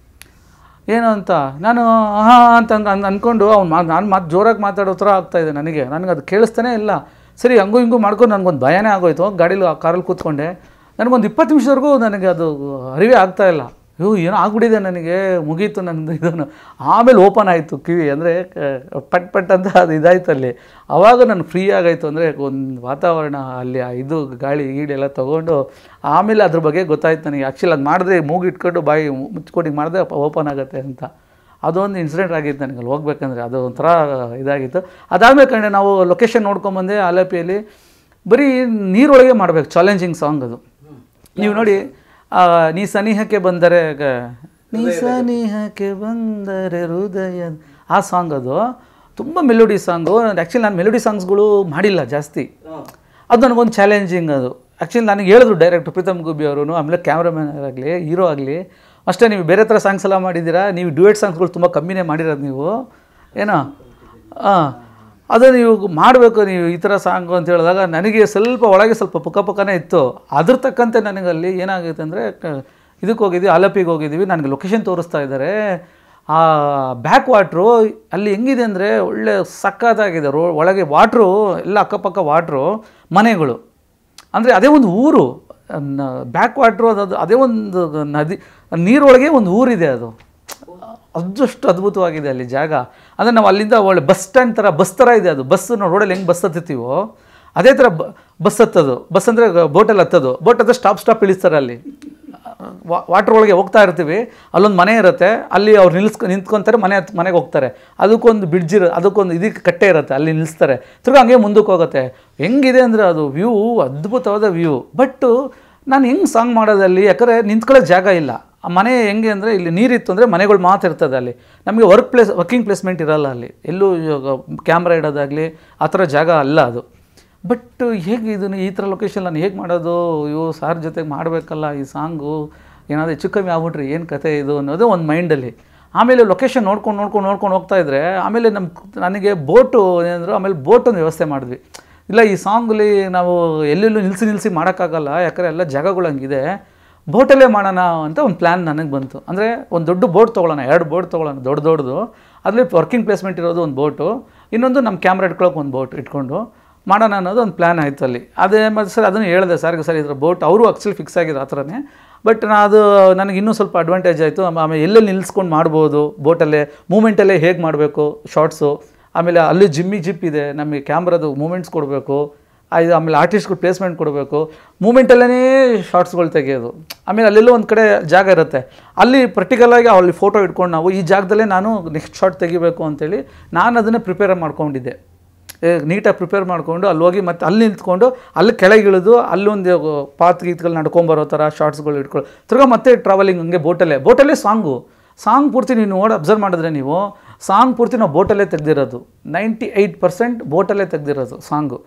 ಏನು ಅಂತ ನಾನು ಹಾಂ ಅಂತ ಅಂದ್ ಅಂದ್ ಅಂದ್ಕೊಂಡು ಅವ್ನು ಮಾ ನಾನು ಮಾತು ಜೋರಾಗಿ ಮಾತಾಡೋ ಥರ ಆಗ್ತಾಯಿದೆ ನನಗೆ ನನಗೆ ಅದು ಕೇಳಿಸ್ತಾನೆ ಇಲ್ಲ ಸರಿ ಹಂಗೂ ಹಿಂಗೂ ಮಾಡ್ಕೊಂಡು ನನಗೊಂದು ಭಯನೇ ಆಗೋಯ್ತು ಗಾಡೀಲಿ ಕಾರಲ್ಲಿ ಕೂತ್ಕೊಂಡೆ ನನಗೊಂದು ಇಪ್ಪತ್ತು ನಿಮಿಷದವರೆಗೂ ನನಗೆ ಅದು ಅರಿವೇ ಆಗ್ತಾ ಇಲ್ಲ ಅಯ್ಯೋ ಏನೋ ಆಗ್ಬಿಟ್ಟಿದೆ ನನಗೆ ಮುಗೀತು ನನ್ನದು ಇದನ್ನು ಆಮೇಲೆ ಓಪನ್ ಆಯಿತು ಕಿವಿ ಅಂದರೆ ಪಟ್ ಪಟ್ ಅಂತ ಅದು ಇದಾಯ್ತು ಅಲ್ಲಿ ಆವಾಗ ನಾನು ಫ್ರೀ ಆಗಾಯಿತು ಅಂದರೆ ಒಂದು ವಾತಾವರಣ ಅಲ್ಲಿ ಆ ಇದು ಗಾಳಿ ಗೀಡೆಲ್ಲ ತೊಗೊಂಡು ಆಮೇಲೆ ಅದ್ರ ಬಗ್ಗೆ ಗೊತ್ತಾಯ್ತು ನನಗೆ ಆ್ಯಕ್ಚುಲಿ ಅದು ಮಾಡಿದ್ರೆ ಮೂಗು ಇಟ್ಕೊಂಡು ಬಾಯಿ ಮುಚ್ಕೊಂಡು ಹಿಂಗೆ ಮಾಡಿದ್ರೆ ಓಪನ್ ಆಗುತ್ತೆ ಅಂತ ಅದೊಂದು ಇನ್ಸಿಡೆಂಟ್ ಆಗಿತ್ತು ನನಗೆ ಅಲ್ಲಿ ಹೋಗ್ಬೇಕಂದ್ರೆ ಅದು ಒಂಥರ ಇದಾಗಿತ್ತು ಅದಾದಮೇಲೆ ಕಂಡೆ ನಾವು ಲೊಕೇಶನ್ ನೋಡ್ಕೊಂಬಂದೆ ಆಲಪಿಯಲ್ಲಿ ಬರೀ ನೀರೊಳಗೆ ಮಾಡಬೇಕು ಚಾಲೆಂಜಿಂಗ್ ಸಾಂಗ್ ಅದು ನೀವು ನೋಡಿ ಆ, ನೀ ಸನಿಹಕ್ಕೆ ಬಂದರೆ ಗ- ನೀ ಸನಿಹಕ್ಕೆ ಬಂದರೆ ಹೃದಯ ಆ ಸಾಂಗ್ ಅದು ತುಂಬ ಮೆಲೋಡಿ ಸಾಂಗು ಆ್ಯಕ್ಚುಲಿ ನಾನು ಮೆಲೋಡಿ ಸಾಂಗ್ಸ್ಗಳು ಮಾಡಿಲ್ಲ ಜಾಸ್ತಿ ಅದು ನನಗೊಂದು ಚಾಲೆಂಜಿಂಗ್ ಅದು ಆ್ಯಕ್ಚುಲಿ ನನಗೆ ಹೇಳಿದ್ರು ಡೈರೆಕ್ಟ್ ಪ್ರೀತಮ್ ಗುಬ್ಬಿ ಅವರು ಆಮೇಲೆ ಕ್ಯಾಮ್ರಾಮನ್ ಆಗಲಿ ಹೀರೋ ಆಗಲಿ ಅಷ್ಟೇ ನೀವು ಬೇರೆ ಥರ ಸಾಂಗ್ಸ್ ಎಲ್ಲ ಮಾಡಿದ್ದೀರಾ ನೀವು ಡ್ಯೂಯೆಟ್ ಸಾಂಗ್ಸ್ಗಳು ತುಂಬ ಕಮ್ಮಿನೇ ಮಾಡಿರೋದು ನೀವು ಏನೋ ಹಾಂ ಅದು ನೀವು ಮಾಡಬೇಕು ನೀವು ಈ ಥರ ಸಾಂಗು ಅಂತ ಹೇಳಿದಾಗ ನನಗೆ ಸ್ವಲ್ಪ ಒಳಗೆ ಸ್ವಲ್ಪ ಪುಕ್ಕ ಪುಕ್ಕನೇ ಇತ್ತು ಅದ್ರ ತಕ್ಕಂತೆ ನನಗೆ ಅಲ್ಲಿ ಏನಾಗುತ್ತೆ ಅಂದರೆ ಇದಕ್ಕೆ ಹೋಗಿದ್ವಿ ಆಲಪಿಗೆ ಹೋಗಿದ್ದೀವಿ ನನಗೆ ಲೊಕೇಶನ್ ತೋರಿಸ್ತಾ ಇದ್ದಾರೆ ಆ ಬ್ಯಾಕ್ ವಾಟ್ರು ಅಲ್ಲಿ ಹೆಂಗಿದೆ ಅಂದರೆ ಒಳ್ಳೆ ಸಕ್ಕತ್ತಾಗಿದೆ ರೋ ಒಳಗೆ ವಾಟ್ರು ಎಲ್ಲ ಅಕ್ಕಪಕ್ಕ ವಾಟ್ರು ಮನೆಗಳು ಅಂದರೆ ಅದೇ ಒಂದು ಊರು ಬ್ಯಾಕ್ ವಾಟ್ರು ಅದು ಅದೇ ಒಂದು ನದಿ ನೀರೊಳಗೆ ಒಂದು ಊರಿದೆ ಅದು ಅದಷ್ಟು ಅದ್ಭುತವಾಗಿದೆ ಅಲ್ಲಿ ಜಾಗ ಅಂದರೆ ನಾವು ಅಲ್ಲಿಂದ ಒಳ್ಳೆ ಬಸ್ ಸ್ಟ್ಯಾಂಡ್ ಥರ ಬಸ್ ಥರ ಇದೆ ಅದು ಬಸ್ ನಾವು ರೋಡಲ್ಲಿ ಹೆಂಗೆ ಬಸ್ ಹತ್ತುತ್ತೀವೋ ಅದೇ ಥರ ಬ ಬಸ್ ಹತ್ತೋದು ಬಸ್ ಅಂದರೆ ಬೋಟಲ್ಲಿ ಹತ್ತೋದು ಬೋಟ್ ಹತ್ತ ಸ್ಟಾಪ್ ಸ್ಟಾಪ್ ಇಳಿಸ್ತಾರೆ ಅಲ್ಲಿ ವಾಟ್ರ್ ಒಳಗೆ ಹೋಗ್ತಾ ಇರ್ತೀವಿ ಅಲ್ಲೊಂದು ಮನೆ ಇರುತ್ತೆ ಅಲ್ಲಿ ಅವ್ರು ನಿಲ್ಸ್ಕೊ ನಿಂತ್ಕೊಂತಾರೆ ಮನೆ ಹತ್ ಮನೆಗೆ ಹೋಗ್ತಾರೆ ಅದಕ್ಕೊಂದು ಬ್ರಿಡ್ಜ್ ಇರೋ ಅದಕ್ಕೊಂದು ಇದಕ್ಕೆ ಕಟ್ಟೆ ಇರುತ್ತೆ ಅಲ್ಲಿ ನಿಲ್ಲಿಸ್ತಾರೆ ತಿರ್ಗಿ ಹಂಗೆ ಮುಂದಕ್ಕೆ ಹೋಗುತ್ತೆ ಹೆಂಗಿದೆ ಅಂದರೆ ಅದು ವ್ಯೂ ಅದ್ಭುತವಾದ ವ್ಯೂ ಬಟ್ಟು ನಾನು ಹೆಂಗೆ ಸಾಂಗ್ ಮಾಡೋದಲ್ಲಿ ಯಾಕಂದರೆ ನಿಂತ್ಕೊಳ್ಳೋ ಜಾಗ ಇಲ್ಲ ಆ ಮನೆ ಹೆಂಗೆ ಅಂದರೆ ಇಲ್ಲಿ ನೀರಿತ್ತು ಅಂದರೆ ಮನೆಗಳು ಮಾತ್ರ ಇರ್ತದೆ ಅಲ್ಲಿ ನಮಗೆ ವರ್ಕ್ ಪ್ಲೇಸ್ ವರ್ಕಿಂಗ್ ಪ್ಲೇಸ್ಮೆಂಟ್ ಇರಲ್ಲ ಅಲ್ಲಿ ಎಲ್ಲೂ ಕ್ಯಾಮ್ರಾ ಇಡೋದಾಗಲಿ ಆ ಥರ ಜಾಗ ಅಲ್ಲ ಅದು ಬಟ್ ಹೇಗೆ ಇದನ್ನು ಈ ಥರ ಲೊಕೇಶನ್ ನಾನು ಹೇಗೆ ಮಾಡೋದು ಅಯ್ಯೋ ಸಾರ್ ಜೊತೆಗೆ ಮಾಡಬೇಕಲ್ಲ ಈ ಸಾಂಗು ಏನಾದರೂ ಹೆಚ್ಚು ಕಮ್ಮಿ ಆಗ್ಬಿಟ್ರೆ ಏನು ಕತೆ ಇದು ಅನ್ನೋದು ಒಂದು ಮೈಂಡಲ್ಲಿ ಆಮೇಲೆ ಲೊಕೇಶನ್ ನೋಡ್ಕೊಂಡು ನೋಡ್ಕೊಂಡು ನೋಡ್ಕೊಂಡು ಹೋಗ್ತಾ ಇದ್ದರೆ ಆಮೇಲೆ ನಮ್ಮ ನನಗೆ ಬೋಟು ಏನಂದ್ರು ಆಮೇಲೆ ಬೋಟೊಂದು ವ್ಯವಸ್ಥೆ ಮಾಡಿದ್ವಿ ಇಲ್ಲ ಈ ಸಾಂಗಲ್ಲಿ ನಾವು ಎಲ್ಲೆಲ್ಲೂ ನಿಲ್ಲಿಸಿ ನಿಲ್ಲಿಸಿ ಮಾಡೋಕ್ಕಾಗಲ್ಲ ಯಾಕಂದರೆ ಎಲ್ಲ ಜಾಗಗಳು ಹಂಗಿದೆ ಬೋಟಲ್ಲೇ ಮಾಡೋಣ ಅಂತ ಒಂದು ಪ್ಲ್ಯಾನ್ ನನಗೆ ಬಂತು ಅಂದರೆ ಒಂದು ದೊಡ್ಡ ಬೋಟ್ ತೊಗೊಳ್ಳೋಣ ಎರಡು ಬೋಟ್ ತೊಗೊಳ್ಳೋಣ ದೊಡ್ಡ ದೊಡ್ಡದು ಅದರಲ್ಲಿ ವರ್ಕಿಂಗ್ ಪ್ಲೇಸ್ಮೆಂಟ್ ಇರೋದು ಒಂದು ಬೋಟು ಇನ್ನೊಂದು ನಮ್ಮ ಕ್ಯಾಮ್ರಾ ಇಟ್ಕೊಳ್ಳೋಕೆ ಒಂದು ಬೋಟ್ ಇಟ್ಕೊಂಡು ಮಾಡೋಣ ಅನ್ನೋದು ಒಂದು ಪ್ಲ್ಯಾನ್ ಆಯಿತು ಅಲ್ಲಿ ಅದೇ ಮತ್ತು ಸರ್ ಅದನ್ನು ಹೇಳಿದೆ ಸರ್ಗೆ ಸರ್ ಇದ್ರ ಬೋಟ್ ಅವರು ಆಕ್ಚುಲಿ ಫಿಕ್ಸ್ ಆಗಿದ್ರು ಆ ಥರನೇ ಬಟ್ ನಾ ಅದು ನನಗೆ ಇನ್ನೂ ಸ್ವಲ್ಪ ಅಡ್ವಾಂಟೇಜ್ ಆಯಿತು ಆಮೇಲೆ ಎಲ್ಲೆಲ್ಲಿ ನಿಲ್ಲಿಸ್ಕೊಂಡು ಮಾಡ್ಬೋದು ಬೋಟಲ್ಲೇ ಮೂಮೆಂಟಲ್ಲೇ ಹೇಗೆ ಮಾಡಬೇಕು ಶಾರ್ಟ್ಸು ಆಮೇಲೆ ಅಲ್ಲಿ ಜಿಮ್ಮಿ ಜಿಪ್ ಇದೆ ನಮಗೆ ಕ್ಯಾಮ್ರಾದು ಮೂಮೆಂಟ್ಸ್ ಕೊಡಬೇಕು ಇದು ಆಮೇಲೆ ಆರ್ಟಿಸ್ಟ್ಗಳು ಪ್ಲೇಸ್ಮೆಂಟ್ ಕೊಡಬೇಕು ಮೂಮೆಂಟಲ್ಲೇ ಶಾರ್ಟ್ಸ್ಗಳು ತೆಗೆಯೋದು ಆಮೇಲೆ ಅಲ್ಲೆಲ್ಲೋ ಒಂದು ಕಡೆ ಜಾಗ ಇರುತ್ತೆ ಅಲ್ಲಿ ಪರ್ಟಿಕ್ಯುಲರಾಗಿ ಅಲ್ಲಿ ಫೋಟೋ ಇಟ್ಕೊಂಡು ನಾವು ಈ ಜಾಗದಲ್ಲೇ ನಾನು ನೆಕ್ಸ್ಟ್ ಶಾರ್ಟ್ ತೆಗಿಬೇಕು ಅಂತೇಳಿ ನಾನು ಅದನ್ನು ಪ್ರಿಪೇರ್ ಮಾಡ್ಕೊಂಡಿದ್ದೆ ನೀಟಾಗಿ ಪ್ರಿಪೇರ್ ಮಾಡಿಕೊಂಡು ಅಲ್ಲಿ ಹೋಗಿ ಮತ್ತೆ ಅಲ್ಲಿ ನಿಂತ್ಕೊಂಡು ಅಲ್ಲಿ ಕೆಳಗೆ ಇಳಿದು ಅಲ್ಲೊಂದು ಪಾತ್ ಗೀತ್ಗಳು ನಡ್ಕೊಂಬರೋ ಥರ ಶಾರ್ಟ್ಸ್ಗಳು ಇಟ್ಕೊಳ್ಳೋ ತಿರ್ಗಾ ಮತ್ತೆ ಟ್ರಾವೆಲಿಂಗ್ ಹಂಗೆ ಬೋಟಲ್ಲೇ ಬೋಟಲ್ಲೇ ಸಾಂಗು ಸಾಂಗ್ ಪೂರ್ತಿ ನೀವು ನೋಡಿ ಅಬ್ಸರ್ವ್ ಮಾಡಿದ್ರೆ ನೀವು ಸಾಂಗ್ ಪೂರ್ತಿ ನಾವು ಬೋಟಲ್ಲೇ ತೆಗ್ದಿರೋದು ನೈಂಟಿ ಏಯ್ಟ್ ಪರ್ಸೆಂಟ್ ಬೋಟಲ್ಲೇ ತೆಗ್ದಿರೋದು ಸಾಂಗು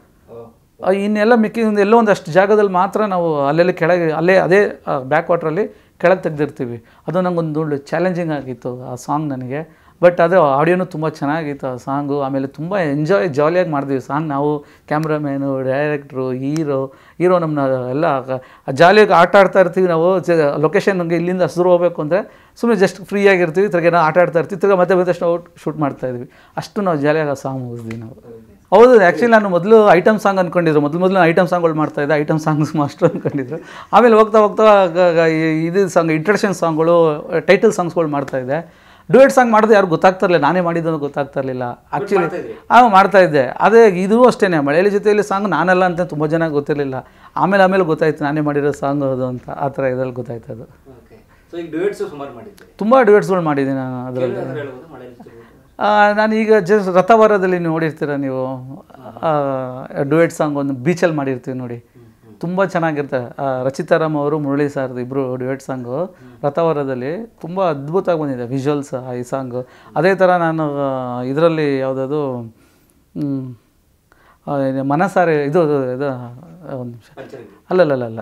ಆ, ಇನ್ನೆಲ್ಲ ಮಿಕ್ಕಿ ಒಂದು ಎಲ್ಲೋ ಒಂದಷ್ಟು ಜಾಗದಲ್ಲಿ ಮಾತ್ರ ನಾವು ಅಲ್ಲೆಲ್ಲಿ ಕೆಳಗೆ ಅಲ್ಲೇ ಅದೇ ಬ್ಯಾಕ್ ವಾಟ್ರಲ್ಲಿ ಕೆಳಗೆ ತೆಗ್ದಿರ್ತೀವಿ ಅದು ನಂಗೊಂದು ಒಳ್ಳೆ ಚಾಲೆಂಜಿಂಗ್ ಆಗಿತ್ತು ಆ ಸಾಂಗ್ ನನಗೆ ಬಟ್ ಅದು ಆಡಿಯೋನು ತುಂಬ ಚೆನ್ನಾಗಿತ್ತು ಆ ಸಾಂಗು ಆಮೇಲೆ ತುಂಬ ಎಂಜಾಯ್ ಜಾಲಿಯಾಗಿ ಮಾಡಿದ್ವಿ ಸಾಂಗ್ ನಾವು ಕ್ಯಾಮ್ರಾಮ್ಯಾನು ಡೈರೆಕ್ಟ್ರು ಹೀರೋ ಹೀರೋ ನಮ್ಮನ್ನ ಎಲ್ಲ ಜಾಲಿಯಾಗಿ ಆಟ ಆಡ್ತಾ ಇರ್ತೀವಿ ನಾವು ಲೊಕೇಶನ್ ನಮಗೆ ಇಲ್ಲಿಂದ ಹಸಿರು ಹೋಗ್ಬೇಕು ಅಂದರೆ ಸುಮ್ಮನೆ ಜಸ್ಟ್ ಫ್ರೀ ಆಗಿರ್ತೀವಿ ತಿರ್ಗಿ ನಾವು ಆಟ ಆಡ್ತಾ ಇರ್ತೀವಿ ತಿರ್ಗಿ ಮತ್ತೆ ಬಂದಷ್ಟು ನಾವು ಶೂಟ್ ಮಾಡ್ತಾ ಇದ್ವಿ ಅಷ್ಟು ನಾವು ಜಾಲಿಯಾಗಿ ಆ ಸಾಂಗ್ ಮುಗಿದ್ವಿ ನಾವು ಹೌದು ಆ್ಯಕ್ಚುಲಿ ನಾನು ಮೊದಲು ಐಟಮ್ ಸಾಂಗ್ ಅಂದ್ಕೊಂಡಿದ್ರು ಮೊದಲು ಮೊದಲು ಐಟಮ್ ಸಾಂಗ್ಗಳು ಮಾಡ್ತಾ ಇದ್ದೆ ಐಟಮ್ ಸಾಂಗ್ಸ್ ಮಾಸ್ಟರ್ ಅಂದ್ಕೊಂಡಿದ್ರು ಆಮೇಲೆ ಹೋಗ್ತಾ ಹೋಗ್ತಾ ಗ- ಗ- ಈ- ಇದು ಸಾಂಗ್ ಇಂಟ್ರಡಕ್ಷನ್ ಸಾಂಗ್ಗಳು ಟೈಟಲ್ ಸಾಂಗ್ಸ್ಗಳು ಮಾಡ್ತಾ ಇದ್ದೆ ಡುಯೆಟ್ ಸಾಂಗ್ ಮಾಡೋದು ಯಾರು ಗೊತ್ತಾಗ್ತಾ ಇರಲಿಲ್ಲ ನಾನೇ ಮಾಡಿದ್ದು ಅಂತ ಗೊತ್ತಾಗ್ತಾ ಇರಲಿಲ್ಲ ಆ್ಯಕ್ಚುಲಿ ಹಾಂ ಮಾಡ್ತಾ ಇದ್ದೆ ಅದೇ ಇದು ಅಷ್ಟೇ ಮಳೆಯಲ್ಲಿ ಜೊತೆಯಲ್ಲಿ ಸಾಂಗ್ ನಾನಲ್ಲ ಅಂತ ತುಂಬ ಜನ ಗೊತ್ತಿರಲಿಲ್ಲ ಆಮೇಲೆ ಆಮೇಲೆ ಗೊತ್ತಾಯ್ತು ನಾನೇ ಮಾಡಿರೋ ಸಾಂಗ್ ಅದು ಅಂತ ಆ ಥರ ಇದ್ರಲ್ಲಿ ಗೊತ್ತಾಯ್ತು ಅದು ಓಕೆ ಸೊ ಈಗ ಡುಯೆಟ್ಸ್ ಸುಮಾರು ಮಾಡಿದ್ದೀರಿ ತುಂಬ ಡುಯೆಟ್ಸ್ಗಳು ಮಾಡಿದ್ದೀನಿ ನಾನು ಅದರಲ್ಲಿ ಕೆಲವ್ರು ಹೇಳ್ಬೋದು ಮಳೆಯಲ್ಲಿ ತಿರುಗುವುದು. ನಾನೀಗ ಜಸ್ಟ್ ರಥವಾರದಲ್ಲಿ ನೋಡಿರ್ತೀರ ನೀವು ಡುಯೆಟ್ ಸಾಂಗ್ ಒಂದು ಬೀಚಲ್ಲಿ ಮಾಡಿರ್ತೀವಿ ನೋಡಿ ತುಂಬ ಚೆನ್ನಾಗಿರ್ತದೆ ಆ, ರಚಿತಾರಾಮ್ ಅವರು ಮುರಳಿ ಸರ್ ಇಬ್ಬರು ಡ್ಯುಯೆಟ್ ಸಾಂಗು ರಥವರದಲ್ಲಿ ತುಂಬ ಅದ್ಭುತವಾಗಿ ಬಂದಿದೆ ವಿಜುವಲ್ಸ್ ಈ ಸಾಂಗು ಅದೇ ಥರ ನಾನು ಇದರಲ್ಲಿ ಯಾವುದದು ಮನಸಾರೆ ಇದು ಇದು ಒಂದು ನಿಮಿಷ ಪಂಚರಂಗಿ ಅಲ್ಲಲ್ಲ ಅಲ್ಲ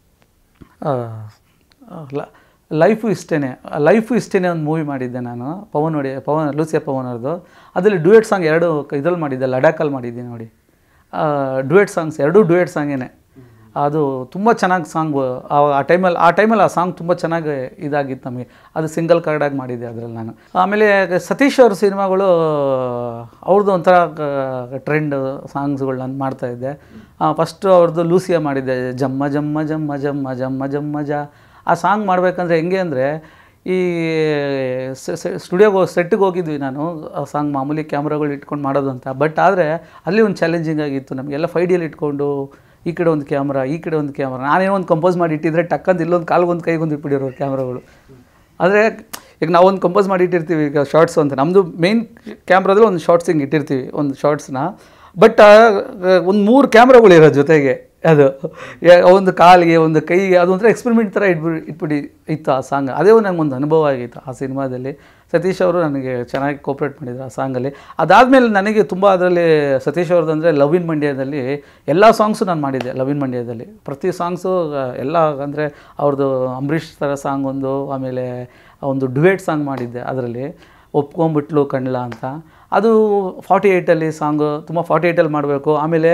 ಅಲ್ಲ ಲೈಫು ಇಷ್ಟೇ ಲೈಫು ಇಷ್ಟೇ ಒಂದು ಮೂವಿ ಮಾಡಿದ್ದೆ ನಾನು ಪವನ್ ಒಡೆ ಪವನ್ ಲೂಸಿಯ ಪವನ್ ಅವ್ರದ್ದು ಅದರಲ್ಲಿ ಡ್ಯೂಯೆಟ್ ಸಾಂಗ್ ಎರಡು ಇದ್ರಲ್ಲಿ ಮಾಡಿದ್ದೆ ಲಡಾಖಲ್ಲಿ ಮಾಡಿದ್ದೀನಿ ನೋಡಿ ಡ್ಯೂಯೆಟ್ ಸಾಂಗ್ಸ್ ಎರಡೂ ಡ್ಯೂಯೆಟ್ ಸಾಂಗೇನೆ ಅದು ತುಂಬ ಚೆನ್ನಾಗಿ ಸಾಂಗ್ ಆ ಟೈಮಲ್ಲಿ ಆ ಟೈಮಲ್ಲಿ ಆ ಸಾಂಗ್ ತುಂಬ ಚೆನ್ನಾಗಿ ಇದಾಗಿತ್ತು ನಮಗೆ ಅದು ಸಿಂಗಲ್ ಕಾರ್ಡಾಗಿ ಮಾಡಿದ್ದೆ ಅದರಲ್ಲಿ ನಾನು ಆಮೇಲೆ ಸತೀಶ್ ಅವ್ರ ಸಿನಿಮಾಗಳು ಅವ್ರದ್ದು ಒಂಥರ ಟ್ರೆಂಡ್ ಸಾಂಗ್ಸ್ಗಳು ನಾನು ಮಾಡ್ತಾಯಿದ್ದೆ ಫಸ್ಟು ಅವ್ರದ್ದು ಲೂಸಿಯಾ ಮಾಡಿದ್ದೆ ಜಮ್ಮ ಜಮ್ಮ ಜಮ್ಮ ಜಮ್ಮ ಜಮ್ಮ ಜಮ್ಮ ಜ ಆ ಸಾಂಗ್ ಮಾಡಬೇಕಂದ್ರೆ ಹೆಂಗೆ ಅಂದರೆ ಈ ಸ್ಟುಡಿಯೋಗೆ ಸೆಟ್ಟಿಗೆ ಹೋಗಿದ್ವಿ ನಾನು ಆ ಸಾಂಗ್ ಮಾಮೂಲಿ ಕ್ಯಾಮ್ರಾಗಳು ಇಟ್ಕೊಂಡು ಮಾಡೋದು ಅಂತ ಬಟ್ ಆದರೆ ಅಲ್ಲಿ ಒಂದು ಚಾಲೆಂಜಿಂಗ್ ಆಗಿತ್ತು ನಮಗೆಲ್ಲ ಫೈವ್ ಡಿಯಲ್ಲಿ ಇಟ್ಕೊಂಡು ಈ ಕಡೆ ಒಂದು ಕ್ಯಾಮ್ರಾ ಈ ಕಡೆ ಒಂದು ಕ್ಯಾಮ್ರಾ ನಾನೇನೋ ಒಂದು ಕಂಪೋಸ್ ಮಾಡಿ ಇಟ್ಟಿದ್ರೆ ಟಕ್ಕಂತ ಇಲ್ಲೊಂದು ಕಾಲ್ಗೊಂದು ಕೈಗೊಂದು ಇಟ್ಬಿಟ್ಟಿರೋ ಕ್ಯಾಮ್ರಾಗಳು ಆದರೆ ಈಗ ನಾವೊಂದು ಕಂಪೋಸ್ ಮಾಡಿ ಇಟ್ಟಿರ್ತೀವಿ ಈಗ ಶಾರ್ಟ್ಸ್ ಅಂತ ನಮ್ಮದು ಮೇನ್ ಕ್ಯಾಮ್ರಾದಲ್ಲಿ ಒಂದು ಶಾರ್ಟ್ಸ್ ಹಿಂಗೆ ಇಟ್ಟಿರ್ತೀವಿ ಒಂದು ಶಾರ್ಟ್ಸ್ನ ಬಟ್ ಒಂದು ಮೂರು ಕ್ಯಾಮ್ರಾಗಳಿರೋ ಜೊತೆಗೆ ಅದು ಯಾ- ಒಂದು ಕಾಲಿಗೆ ಒಂದು ಕೈಗೆ ಅದೊಂಥರ ಎಕ್ಸ್ಪೆರಿಮೆಂಟ್ ಥರ ಇಟ್ಬಿಡಿ ಇಟ್ಬಿಟ್ಟು ಇತ್ತು ಆ ಸಾಂಗ್ ಅದೇ ನನಗೆ ಒಂದು ಅನುಭವ ಆಗಿತ್ತು ಆ ಸಿನಿಮಾದಲ್ಲಿ ಸತೀಶ್ ಅವರು ನನಗೆ ಚೆನ್ನಾಗಿ ಕೋಪ್ರೇಟ್ ಮಾಡಿದ್ರು ಆ ಸಾಂಗಲ್ಲಿ ಅದಾದಮೇಲೆ ನನಗೆ ತುಂಬ ಅದರಲ್ಲಿ ಸತೀಶ್ ಅವ್ರದ್ದು ಅಂದರೆ ಲವ್ ಇನ್ ಮಂಡ್ಯದಲ್ಲಿ ಎಲ್ಲ ಸಾಂಗ್ಸು ನಾನು ಮಾಡಿದ್ದೆ ಲವ್ ಇನ್ ಮಂಡ್ಯದಲ್ಲಿ ಪ್ರತಿ ಸಾಂಗ್ಸು ಎಲ್ಲ ಅಂದರೆ ಅವ್ರದ್ದು ಅಂಬರೀಷ್ ಥರ ಸಾಂಗ್ ಒಂದು ಆಮೇಲೆ ಒಂದು ಡುವೇಟ್ ಸಾಂಗ್ ಮಾಡಿದ್ದೆ ಅದರಲ್ಲಿ ಒಪ್ಕೊಂಬಿಟ್ಲು ಕಣ್ಲ ಅಂತ ಅದು ಫಾರ್ಟಿ ಏಯ್ಟಲ್ಲಿ ಸಾಂಗು ತುಂಬ ಫಾರ್ಟಿ ಏಯ್ಟಲ್ಲಿ ಮಾಡಬೇಕು ಆಮೇಲೆ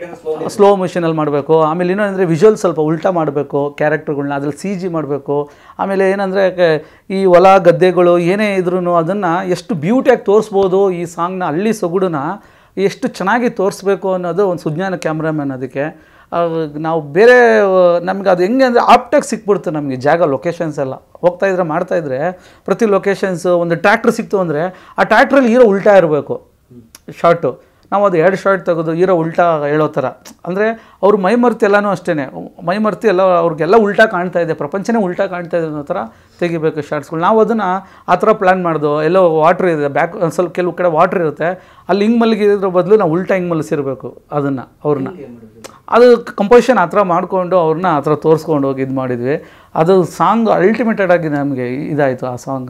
ಸ್ಲೋ ಮೋಷನಲ್ಲಿ ಮಾಡಬೇಕು ಆಮೇಲೆ ಏನಂದರೆ ವಿಜುವಲ್ ಸ್ವಲ್ಪ ಉಲ್ಟಾ ಮಾಡಬೇಕು ಕ್ಯಾರೆಕ್ಟರ್ಗಳ್ನ ಅದ್ರಲ್ಲಿ ಸಿ ಜಿ ಮಾಡಬೇಕು ಆಮೇಲೆ ಏನಂದರೆ ಈ ಹೊಲ ಗದ್ದೆಗಳು ಏನೇ ಇದ್ರೂ ಅದನ್ನು ಎಷ್ಟು ಬ್ಯೂಟಿಯಾಗಿ ತೋರಿಸ್ಬೋದು ಈ ಸಾಂಗ್ನ ಹಳ್ಳಿ ಸೊಗಡನ್ನ ಎಷ್ಟು ಚೆನ್ನಾಗಿ ತೋರಿಸ್ಬೇಕು ಅನ್ನೋದು ಒಂದು ಸುಜ್ಞಾನ ಕ್ಯಾಮ್ರಾಮ್ಯಾನ್ ಅದಕ್ಕೆ ಆ, ನಾವು ಬೇರೆ ನಮ್ಗೆ ಅದು ಹೆಂಗೆ ಅಂದರೆ ಆಪ್ಟಾಗಿ ಸಿಕ್ಬಿಡ್ತು ನಮಗೆ ಜಾಗ ಲೊಕೇಶನ್ಸ್ ಎಲ್ಲ ಹೋಗ್ತಾ ಇದ್ರೆ ಮಾಡ್ತಾ ಇದ್ರೆ ಪ್ರತಿ ಲೊಕೇಶನ್ಸ್ ಒಂದು ಟ್ರ್ಯಾಕ್ಟ್ರ್ ಸಿಕ್ತು ಅಂದರೆ ಆ ಟ್ರ್ಯಾಕ್ಟ್ರಲ್ಲಿ ಹೀರೋ ಉಲ್ಟಾ ಇರಬೇಕು ಶಾರ್ಟು ನಾವು ಅದು ಎರಡು ಶಾರ್ಟ್ ತೆಗೆದು ಹೀರೋ ಉಲ್ಟಾ ಹೇಳೋ ಥರ ಅಂದರೆ ಅವ್ರ ಮೈಮರ್ತಿ ಎಲ್ಲನೂ ಅಷ್ಟೇ ಮೈಮರ್ತಿ ಎಲ್ಲ ಅವ್ರಿಗೆಲ್ಲ ಉಲ್ಟಾ ಕಾಣ್ತಾ ಇದೆ ಪ್ರಪಂಚನೇ ಉಲ್ಟಾ ಕಾಣ್ತಾ ಇದೆ ಅನ್ನೋ ಥರ ತೆಗಿಬೇಕು ಶಾರ್ಟ್ಸ್ಗಳು ನಾವು ಅದನ್ನು ಆ ಥರ ಪ್ಲ್ಯಾನ್ ಮಾಡ್ದು ಎಲ್ಲೋ ವಾಟ್ರ್ ಇದೆ ಬ್ಯಾಕ್ ಒಂದು ಸ್ವಲ್ಪ ಕೆಲವು ಕಡೆ ವಾಟ್ರ್ ಇರುತ್ತೆ ಅಲ್ಲಿ ಹಿಂಗೆ ಮಲಗಿದ್ರ ಬದಲು ನಾವು ಉಲ್ಟಾ ಹಿಂಗೆ ಮಲಗಿಸಿರ್ಬೇಕು ಅದನ್ನು ಅವ್ರನ್ನ ಅದು ಕಂಪೋಸಿಷನ್ ಆ ಥರ ಮಾಡಿಕೊಂಡು ಅವ್ರನ್ನ ಆ ಥರ ತೋರಿಸ್ಕೊಂಡು ಹೋಗಿ ಇದು ಮಾಡಿದ್ವಿ ಅದು ಸಾಂಗ್ ಅಲ್ಟಿಮೇಟೆಡ್ ಆಗಿ ನಮಗೆ ಇದಾಯಿತು ಆ ಸಾಂಗ್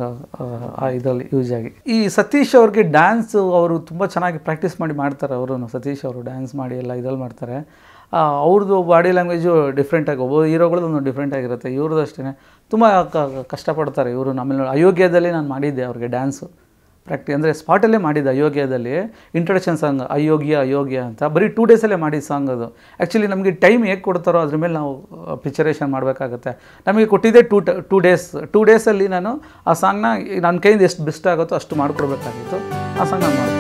ಆ ಇದರಲ್ಲಿ ಯೂಸ್ ಆಗಿ ಈ ಸತೀಶ್ ಅವ್ರಿಗೆ ಡ್ಯಾನ್ಸು ಅವರು ತುಂಬ ಚೆನ್ನಾಗಿ ಪ್ರಾಕ್ಟೀಸ್ ಮಾಡಿ ಮಾಡ್ತಾರೆ ಅವರು ಸತೀಶ್ ಅವರು ಡ್ಯಾನ್ಸ್ ಮಾಡಿ ಎಲ್ಲ ಇದ್ರಲ್ಲಿ ಮಾಡ್ತಾರೆ ಆ, ಅವ್ರದ್ದು ಬಾಡಿ ಲ್ಯಾಂಗ್ವೇಜು ಡಿಫ್ರೆಂಟಾಗಿ ಒಬ್ಬ ಹೀರೋಗಳದ್ದು ಒಂದು ಡಿಫ್ರೆಂಟ್ ಆಗಿರುತ್ತೆ ಇವ್ರದ್ದು ಅಷ್ಟೇ ತುಂಬ ಕ- ಕಷ್ಟಪಡ್ತಾರೆ ಇವರು ಆಮೇಲೆ ಅಯೋಗ್ಯದಲ್ಲಿ ನಾನು ಮಾಡಿದ್ದೆ ಅವ್ರಿಗೆ ಡ್ಯಾನ್ಸು ಪ್ರಾಕ್ಟಿ ಅಂದರೆ ಸ್ಪಾಟಲ್ಲೇ ಮಾಡಿದ್ದೆ ಅಯೋಗ್ಯದಲ್ಲಿ ಇಂಟ್ರಡಕ್ಷನ್ ಸಾಂಗ್ ಅಯೋಗ್ಯ ಅಯೋಗ್ಯ ಅಂತ ಬರೀ ಟೂ ಡೇಸಲ್ಲೇ ಮಾಡಿದ ಸಾಂಗ್ ಅದು ಆ್ಯಕ್ಚುಲಿ ನಮಗೆ ಟೈಮ್ ಹೇಗೆ ಕೊಡ್ತಾರೋ ಅದ್ರ ಮೇಲೆ ನಾವು ಪಿಕ್ಚರೇಷನ್ ಮಾಡಬೇಕಾಗತ್ತೆ ನಮಗೆ ಕೊಟ್ಟಿದ್ದೆ ಟೂ ಟೂ ಡೇಸ್ ಟೂ ಡೇಸಲ್ಲಿ ನಾನು ಆ ಸಾಂಗ್ನ ನನ್ನ ಕೈಯಿಂದ ಎಷ್ಟು ಬೆಸ್ಟ್ ಆಗುತ್ತೋ ಅಷ್ಟು ಮಾಡಿಕೊಡ್ಬೇಕಾಗಿತ್ತು ಆ ಸಾಂಗ್ ನಾನು ಮಾಡ್ತೀನಿ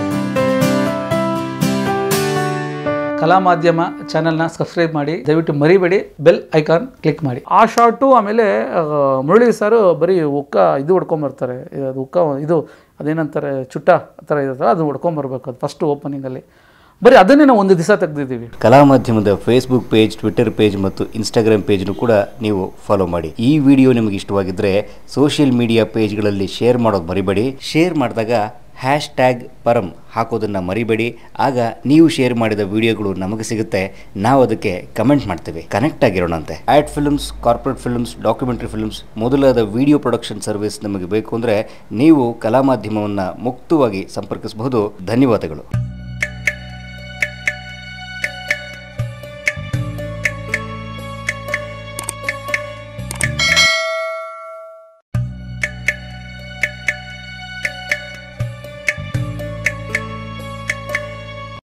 ಕಲಾ ಮಾಧ್ಯಮ ಚಾನಲ್ನ ಸಬ್ಸ್ಕ್ರೈಬ್ ಮಾಡಿ ದಯವಿಟ್ಟು ಮರಿಬೇಡಿ ಬೆಲ್ ಐಕಾನ್ ಕ್ಲಿಕ್ ಮಾಡಿ ಆ ಶಾರ್ಟು ಆಮೇಲೆ ಆ, ಮುರಳಿ ಸರ್ ಬರೀ ಉಕ್ಕ ಇದು ಹೊಡ್ಕೊಂಬರ್ತಾರೆ ಅದು ಉಕ್ಕ ಇದು ಅದೇನಂತಾರೆ ಚುಟ್ಟ ಆ ಥರ ಇರುತ್ತೆ ಅದು ಹೊಡ್ಕೊಂಬರ್ಬೇಕು ಅದು ಫಸ್ಟ್ ಓಪನಿಂಗಲ್ಲಿ ಬರೀ ಅದನ್ನೇ ನಾವು ಒಂದು ದಿವಸ ತೆಗ್ದಿದ್ದೀವಿ ಕಲಾ ಮಾಧ್ಯಮದ ಫೇಸ್ಬುಕ್ ಪೇಜ್ ಟ್ವಿಟರ್ ಪೇಜ್ ಮತ್ತು ಇನ್ಸ್ಟಾಗ್ರಾಮ್ ಪೇಜ್ನು ಕೂಡ ನೀವು ಫಾಲೋ ಮಾಡಿ ಈ ವಿಡಿಯೋ ನಿಮಗೆ ಇಷ್ಟವಾಗಿದ್ದರೆ ಸೋಷಿಯಲ್ ಮೀಡಿಯಾ ಪೇಜ್ಗಳಲ್ಲಿ ಶೇರ್ ಮಾಡೋದು ಮರಿಬೇಡಿ ಶೇರ್ ಮಾಡಿದಾಗ ಹ್ಯಾಶ್ ಟ್ಯಾಗ್ ಪರಂ ಹಾಕೋದನ್ನು ಮರಿಬೇಡಿ ಆಗ ನೀವು ಶೇರ್ ಮಾಡಿದ ವಿಡಿಯೋಗಳು ನಮಗೆ ಸಿಗುತ್ತೆ ನಾವು ಅದಕ್ಕೆ ಕಮೆಂಟ್ ಮಾಡ್ತೇವೆ ಕನೆಕ್ಟ್ ಆಗಿರೋಣಂತೆ ad films corporate films documentary films ಮೊದಲಾದ ವಿಡಿಯೋ ಪ್ರೊಡಕ್ಷನ್ ಸರ್ವಿಸ್ ನಮಗೆ ಬೇಕು ಅಂದರೆ ನೀವು ಕಲಾ ಮಾಧ್ಯಮವನ್ನು ಮುಕ್ತವಾಗಿ ಸಂಪರ್ಕಿಸಬಹುದು ಧನ್ಯವಾದಗಳು